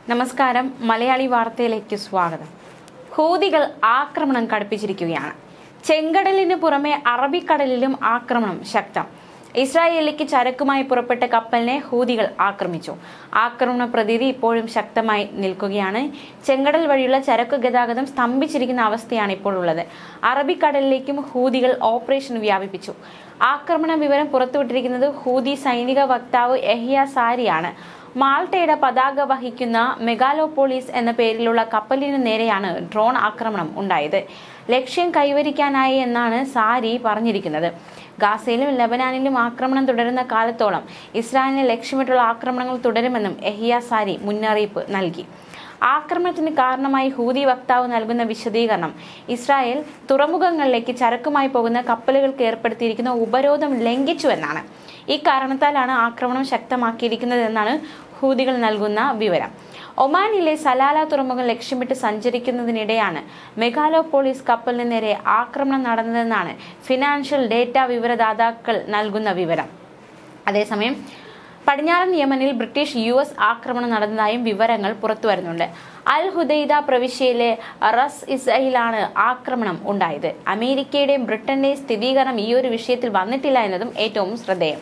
നമസ്കാരം മലയാളി വാർത്തയിലേക്ക് സ്വാഗതം ഹൂതികൾ ആക്രമണം കടുപ്പിച്ചിരിക്കുകയാണ് ചെങ്കടലിന് പുറമെ അറബിക്കടലിലും ആക്രമണം ശക്തം ഇസ്രായേലിലേക്ക് ചരക്കുമായി പുറപ്പെട്ട കപ്പലിനെ ഹൂതികൾ ആക്രമിച്ചു ആക്രമണ പ്രതീതി ഇപ്പോഴും ശക്തമായി നിൽക്കുകയാണ് ചെങ്കടൽ വഴിയുള്ള ചരക്ക് ഗതാഗതം സ്തംഭിച്ചിരിക്കുന്ന അവസ്ഥയാണ് ഇപ്പോൾ ഉള്ളത് അറബിക്കടലിലേക്കും ഹൂതികൾ ഓപ്പറേഷൻ വ്യാപിപ്പിച്ചു ആക്രമണ വിവരം പുറത്തുവിട്ടിരിക്കുന്നത് ഹൂതി സൈനിക വക്താവ് എഹിയ സാരിയാണ് മാൾട്ടയുടെ പതാക വഹിക്കുന്ന മെഗാലോപോളിസ് എന്ന പേരിലുള്ള കപ്പലിന് നേരെയാണ് ഡ്രോൺ ആക്രമണം ഉണ്ടായത് ലക്ഷ്യം കൈവരിക്കാനായി എന്നാണ് സാരി പറഞ്ഞിരിക്കുന്നത് ഗാസയിലും ലബനാനിലും ആക്രമണം തുടരുന്ന കാലത്തോളം ഇസ്രായേലിനെ ലക്ഷ്യമിട്ടുള്ള ആക്രമണങ്ങൾ തുടരുമെന്നും എഹിയ സാരി മുന്നറിയിപ്പ് നൽകി ആക്രമണത്തിന് കാരണമായി ഹൂതി വക്താവ് നൽകുന്ന വിശദീകരണം ഇസ്രായേൽ തുറമുഖങ്ങളിലേക്ക് ചരക്കുമായി പോകുന്ന കപ്പലുകൾക്ക് ഏർപ്പെടുത്തിയിരിക്കുന്ന ഉപരോധം ലംഘിച്ചുവെന്നാണ് ഈ കാരണത്താലാണ് ആക്രമണം ശക്തമാക്കിയിരിക്കുന്നതെന്നാണ് ഹൂതികൾ നൽകുന്ന വിവരം ഒമാനിലെ സലാല തുറമുഖം ലക്ഷ്യമിട്ട് സഞ്ചരിക്കുന്നതിനിടെയാണ് മെഗാലോപോളിസ് കപ്പലിന് നേരെ ആക്രമണം നടന്നതെന്നാണ് ഫിനാൻഷ്യൽ ഡേറ്റ വിവരദാതാക്കൾ നൽകുന്ന വിവരം അതേസമയം പടിഞ്ഞാറൻ യമനിൽ ബ്രിട്ടീഷ് യു എസ് ആക്രമണം നടന്നതായും വിവരങ്ങൾ പുറത്തുവരുന്നുണ്ട് അൽ ഹുദൈദ പ്രവിശ്യയിലെ റസ് ഇസയിലാണ് ആക്രമണം ഉണ്ടായത് അമേരിക്കയുടെയും ബ്രിട്ടന്റെയും സ്ഥിരീകരണം ഈ ഒരു വിഷയത്തിൽ വന്നിട്ടില്ല എന്നതും ഏറ്റവും ശ്രദ്ധേയം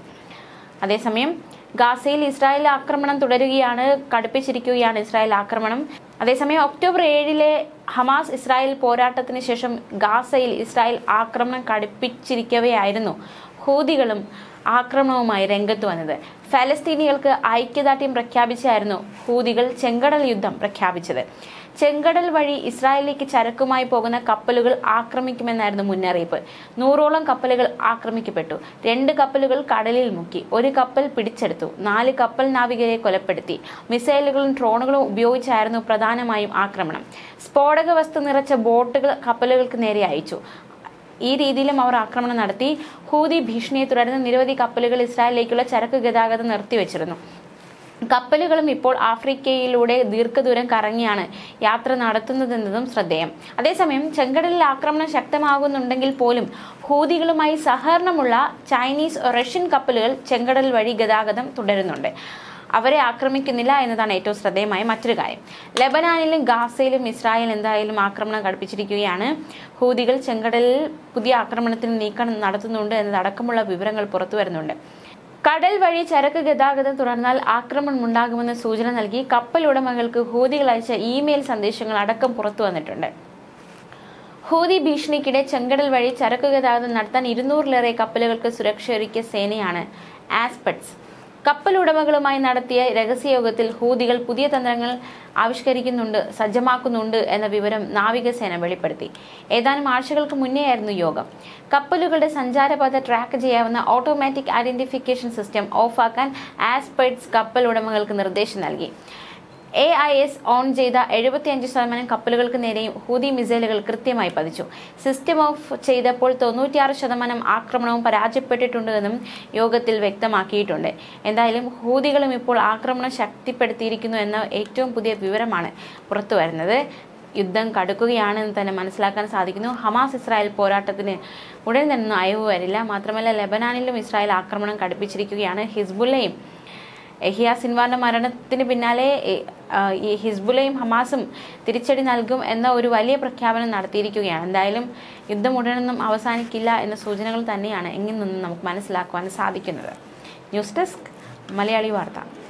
അതേസമയം ഗാസയിൽ ഇസ്രായേൽ ആക്രമണം തുടരുകയാണ് കടുപ്പിച്ചിരിക്കുകയാണ് ഇസ്രായേൽ ആക്രമണം അതേസമയം ഒക്ടോബർ ഏഴിലെ ഹമാസ് ഇസ്രായേൽ പോരാട്ടത്തിന് ശേഷം ഗാസയിൽ ഇസ്രായേൽ ആക്രമണം കടുപ്പിച്ചിരിക്കവെയായിരുന്നു ഹൂതികളും ആക്രമണവുമായി രംഗത്ത് വന്നത് ഫലസ്തീനികൾക്ക് ഐക്യദാർഢ്യം പ്രഖ്യാപിച്ചായിരുന്നു ഹൂതികൾ ചെങ്കടൽ യുദ്ധം പ്രഖ്യാപിച്ചത് ചെങ്കടൽ വഴി ഇസ്രായേലിലേക്ക് ചരക്കുമായി പോകുന്ന കപ്പലുകൾ ആക്രമിക്കുമെന്നായിരുന്നു മുന്നറിയിപ്പ് നൂറോളം കപ്പലുകൾ ആക്രമിക്കപ്പെട്ടു രണ്ട് കപ്പലുകൾ കടലിൽ മുക്കി ഒരു കപ്പൽ പിടിച്ചെടുത്തു നാല് കപ്പൽ നാവികരെ കൊലപ്പെടുത്തി മിസൈലുകളും ഡ്രോണുകളും ഉപയോഗിച്ചായിരുന്നു പ്രധാനമായും ആക്രമണം സ്ഫോടക വസ്തു നിറച്ച ബോട്ടുകൾ കപ്പലുകൾക്ക് നേരെ അയച്ചു ഈ രീതിയിലും അവർ ആക്രമണം നടത്തി ഹൂതി ഭീഷണിയെ തുടർന്ന് നിരവധി കപ്പലുകൾ ഇസ്രായേലിലേക്കുള്ള ചരക്ക് ഗതാഗതം നിർത്തിവെച്ചിരുന്നു കപ്പലുകളും ഇപ്പോൾ ആഫ്രിക്കയിലൂടെ ദീർഘദൂരം കറങ്ങിയാണ് യാത്ര നടത്തുന്നതെന്നതും ശ്രദ്ധേയം അതേസമയം ചെങ്കടലിൽ ആക്രമണം ശക്തമാകുന്നുണ്ടെങ്കിൽ പോലും ഹൂതികളുമായി സഹകരണമുള്ള ചൈനീസ് റഷ്യൻ കപ്പലുകൾ ചെങ്കടൽ വഴി ഗതാഗതം തുടരുന്നുണ്ട് അവരെ ആക്രമിക്കുന്നില്ല എന്നതാണ് ഏറ്റവും ശ്രദ്ധേയമായ മറ്റൊരു കാര്യം ലബനാനിലും ഗാസയിലും ഇസ്രായേൽ എന്തായാലും ആക്രമണം കടുപ്പിച്ചിരിക്കുകയാണ് ഹൂതികൾ ചെങ്കടലിൽ പുതിയ ആക്രമണത്തിന് നീക്കം നടത്തുന്നുണ്ട് എന്നതടക്കമുള്ള വിവരങ്ങൾ പുറത്തു വരുന്നുണ്ട് കടൽ വഴി ചരക്ക് ഗതാഗതം തുടർന്നാൽ ആക്രമണം ഉണ്ടാകുമെന്ന് സൂചന നൽകി കപ്പൽ ഉടമകൾക്ക് ഹൂതികൾ അയച്ച ഇമെയിൽ സന്ദേശങ്ങൾ അടക്കം പുറത്തു വന്നിട്ടുണ്ട് ഹൂതി ഭീഷണിക്കിടെ ചെങ്കടൽ വഴി ചരക്ക് ഗതാഗതം നടത്താൻ ഇരുന്നൂറിലേറെ കപ്പലുകൾക്ക് സുരക്ഷയൊരുക്കിയ സേനയാണ് ആസ്പെട്സ് കപ്പൽ ഉടമകളുമായി നടത്തിയ രഹസ്യയോഗത്തിൽ ഹൂതികൾ പുതിയ തന്ത്രങ്ങൾ ആവിഷ്കരിക്കുന്നുണ്ട് സജ്ജമാക്കുന്നുണ്ട് എന്ന വിവരം നാവികസേന വെളിപ്പെടുത്തി ഏതാനും ആഴ്ചകൾക്ക് മുന്നേയായിരുന്നു യോഗം കപ്പലുകളുടെ സഞ്ചാരപാത ട്രാക്ക് ചെയ്യാവുന്ന ഓട്ടോമാറ്റിക് ഐഡന്റിഫിക്കേഷൻ സിസ്റ്റം ഓഫാക്കാൻ ആസ്പെർട്സ് കപ്പൽ ഉടമകൾക്ക് നിർദ്ദേശം നൽകി എ ഐ എസ് ഓൺ ചെയ്ത എഴുപത്തിയഞ്ച് ശതമാനം കപ്പലുകൾക്ക് നേരെയും ഹൂതി മിസൈലുകൾ കൃത്യമായി പതിച്ചു സിസ്റ്റം ഓഫ് ചെയ്തപ്പോൾ തൊണ്ണൂറ്റിയാറ് ശതമാനം ആക്രമണവും പരാജയപ്പെട്ടിട്ടുണ്ടെന്നും യോഗത്തിൽ വ്യക്തമാക്കിയിട്ടുണ്ട് എന്തായാലും ഹൂതികളും ഇപ്പോൾ ആക്രമണം ശക്തിപ്പെടുത്തിയിരിക്കുന്നു എന്ന ഏറ്റവും പുതിയ വിവരമാണ് പുറത്തു വരുന്നത് യുദ്ധം കടുക്കുകയാണെന്ന് തന്നെ മനസ്സിലാക്കാൻ സാധിക്കുന്നു ഹമാസ് ഇസ്രായേൽ പോരാട്ടത്തിന് ഉടൻ തന്നെ അയവ് വരില്ല മാത്രമല്ല ലെബനാനിലും ഇസ്രായേൽ ആക്രമണം കടുപ്പിച്ചിരിക്കുകയാണ് ഹിസ്ബുല്ലയും എഹിയ സിൻവാറിന്റെ മരണത്തിന് പിന്നാലെ ഈ ഹിസ്ബുലയും ഹമാസും തിരിച്ചടി നൽകും എന്ന ഒരു വലിയ പ്രഖ്യാപനം നടത്തിയിരിക്കുകയാണ് എന്തായാലും യുദ്ധം ഉടനൊന്നും അവസാനിക്കില്ല എന്ന സൂചനകൾ തന്നെയാണ് എങ്കിൽ നിന്നും നമുക്ക് മനസ്സിലാക്കുവാൻ സാധിക്കുന്നത് ന്യൂസ് ഡെസ്ക് മലയാളി വാർത്ത